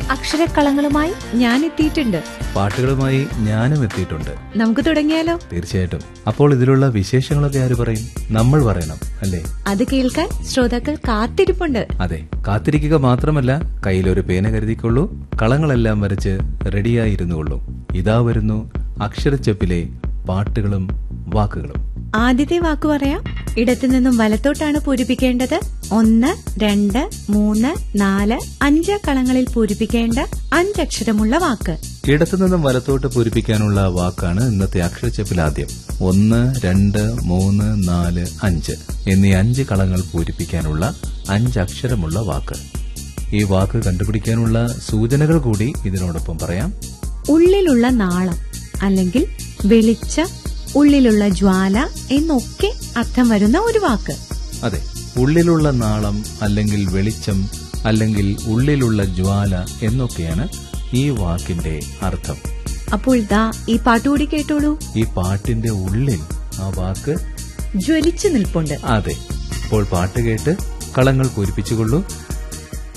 അക്ഷരക്കളങ്ങളുമായി ഞാൻ എത്തിയിട്ടുണ്ട് പാട്ടുകളുമായി ഞാനും എത്തിയിട്ടുണ്ട് നമുക്ക് തുടങ്ങിയാലോ തീർച്ചയായിട്ടും അപ്പോൾ ഇതിലുള്ള വിശേഷങ്ങളൊക്കെ ആര് പറയും നമ്മൾ പറയണം അല്ലേ അത് കേൾക്കാൻ ശ്രോതാക്കൾ കാത്തിരിപ്പുണ്ട് അതെ കാത്തിരിക്കുക മാത്രമല്ല കയ്യിലൊരു പേന കരുതിക്കൊള്ളൂ കളങ്ങളെല്ലാം വരച്ച് റെഡിയായിരുന്നുകൊള്ളൂ ഇതാ വരുന്നു അക്ഷരച്ചെപ്പിലെ പാട്ടുകളും വാക്കുകളും ആദ്യത്തെ വാക്ക് പറയാം ഇടത്തു നിന്നും വലത്തോട്ടാണ് പൂരിപ്പിക്കേണ്ടത് ഒന്ന് രണ്ട് മൂന്ന് നാല് അഞ്ച് കളങ്ങളിൽ പൂരിപ്പിക്കേണ്ട അഞ്ചക്ഷരമുള്ള വാക്ക് ഇടത്തുനിന്നും വലത്തോട്ട് പൂരിപ്പിക്കാനുള്ള വാക്കാണ് ഇന്നത്തെ അക്ഷരച്ചെപ്പിൽ ആദ്യം ഒന്ന് രണ്ട് മൂന്ന് നാല് അഞ്ച് എന്നീ അഞ്ച് കളങ്ങൾ പൂരിപ്പിക്കാനുള്ള അഞ്ചക്ഷരമുള്ള വാക്ക് ഈ വാക്ക് കണ്ടുപിടിക്കാനുള്ള സൂചനകൾ കൂടി ഇതിനോടൊപ്പം പറയാം ഉള്ളിലുള്ള നാളം അല്ലെങ്കിൽ വെളിച്ച ഉള്ളിലുള്ള ജ്വാല എന്നൊക്കെ അർത്ഥം വരുന്ന ഒരു വാക്ക് അതെ ഉള്ളിലുള്ള നാളം അല്ലെങ്കിൽ വെളിച്ചം അല്ലെങ്കിൽ ഉള്ളിലുള്ള ജ്വാല എന്നൊക്കെയാണ് ഈ വാക്കിന്റെ അർത്ഥം അപ്പോൾ ദാ ഈ പാട്ടുകൂടി കേട്ടോളൂ ഈ പാട്ടിന്റെ ഉള്ളിൽ ആ വാക്ക് ജ്വലിച്ചു നിൽപ്പുണ്ട് അതെ ഇപ്പോൾ പാട്ട് കേട്ട് കളങ്ങൾ പൂരിപ്പിച്ചുകൊള്ളൂ